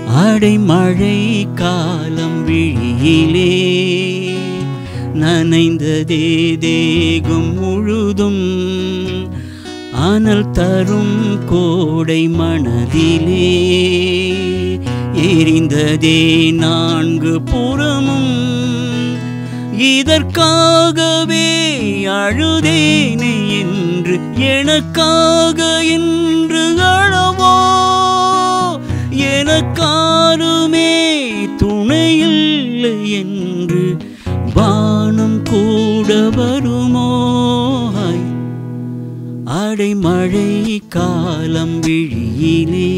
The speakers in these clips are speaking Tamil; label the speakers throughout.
Speaker 1: அடைமழை காலம் விழியிலே நனைந்ததே தேகம் முழுதும் அனல் தரும் கோடை மனதிலே எரிந்ததே நான்கு புறமும் இதற்காகவே அழுதேனே என்று எனக்காக என்று அழவோ எனக்காருமே துணையில்லை என்று வானம் கூட வருமோ ஹாய். அடைமழை காலம் விழியிலே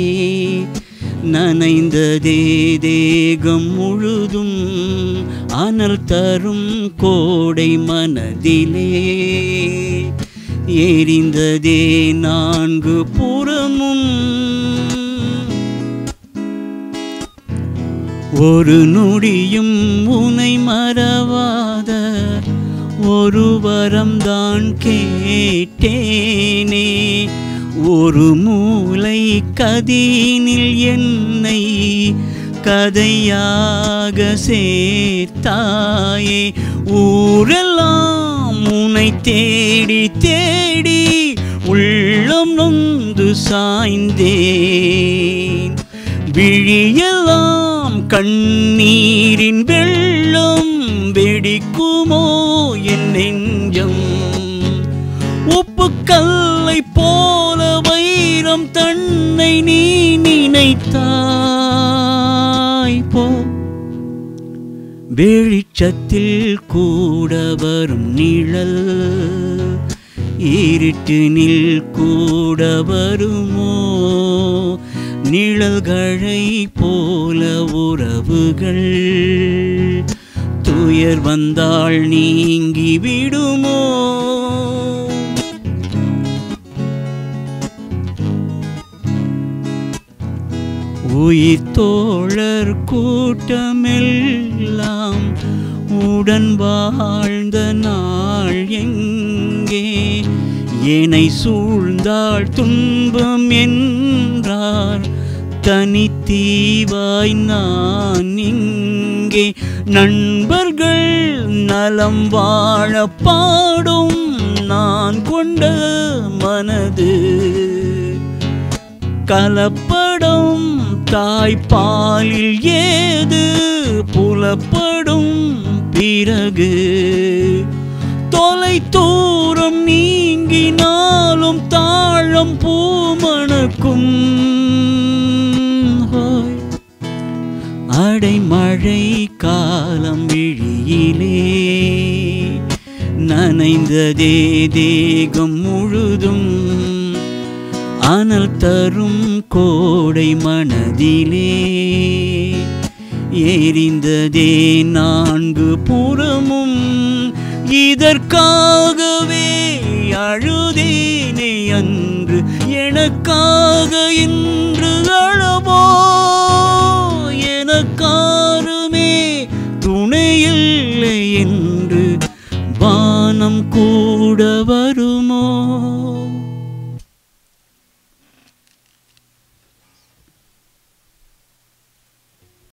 Speaker 1: நனைந்ததே தேகம் முழுதும் அனல் தரும் கோடை மனதிலே எரிந்ததே நான்கு புறமும் ஒரு நொடியும் உனை மறவாத ஒரு வரம்தான் கேட்டேனே ஒரு மூளை கதீனில் என்னை கதையாக சேர்த்தாயே ஊரெல்லாம் உனை தேடி தேடி உள்ளம் நொந்து சாய்ந்தேன் விழியெல்லாம் கண்ணீரின் வெள்ளம் வெடிக்குமோ என் நெஞ்சம் உப்புக்கல்லை போல வைரம் தன்னை நீ நினைத்தாய் போ வெளிச்சத்தில் கூட வரும் நிழல் இருட்டினில் கூட வருமோ நிழல்களை போல உறவுகள் துயர் வந்தால் நீங்கி விடுமோ உயிர் தோழர் கூட்டமெல்லாம் உடன் வாழ்ந்த நாள் எங்கே என்னை சூழ்ந்தாள் துன்பம் என்றார் தனித்தீவாய் நான் இங்கே நண்பர்கள் நலம் வாழ பாடும் நான் கொண்ட மனது கலப்படம் தாய்ப்பாலில் ஏது புலப்படும் பிறகு தொலை தூரம் நீங்கினாலும் தாழம் பூமணக்கும் ஹோய். அடைமழை காலம் விழியிலே நனைந்ததே தேகம் முழுதும் அனல் தரும் கோடை மனதிலே எரிந்ததே நான்கு புறமும் இதற்காகவே அழுதேனே அன்று எனக்காக இன்று அழவோ எனக்காருமே துணையில்லை என்று வானம் கூட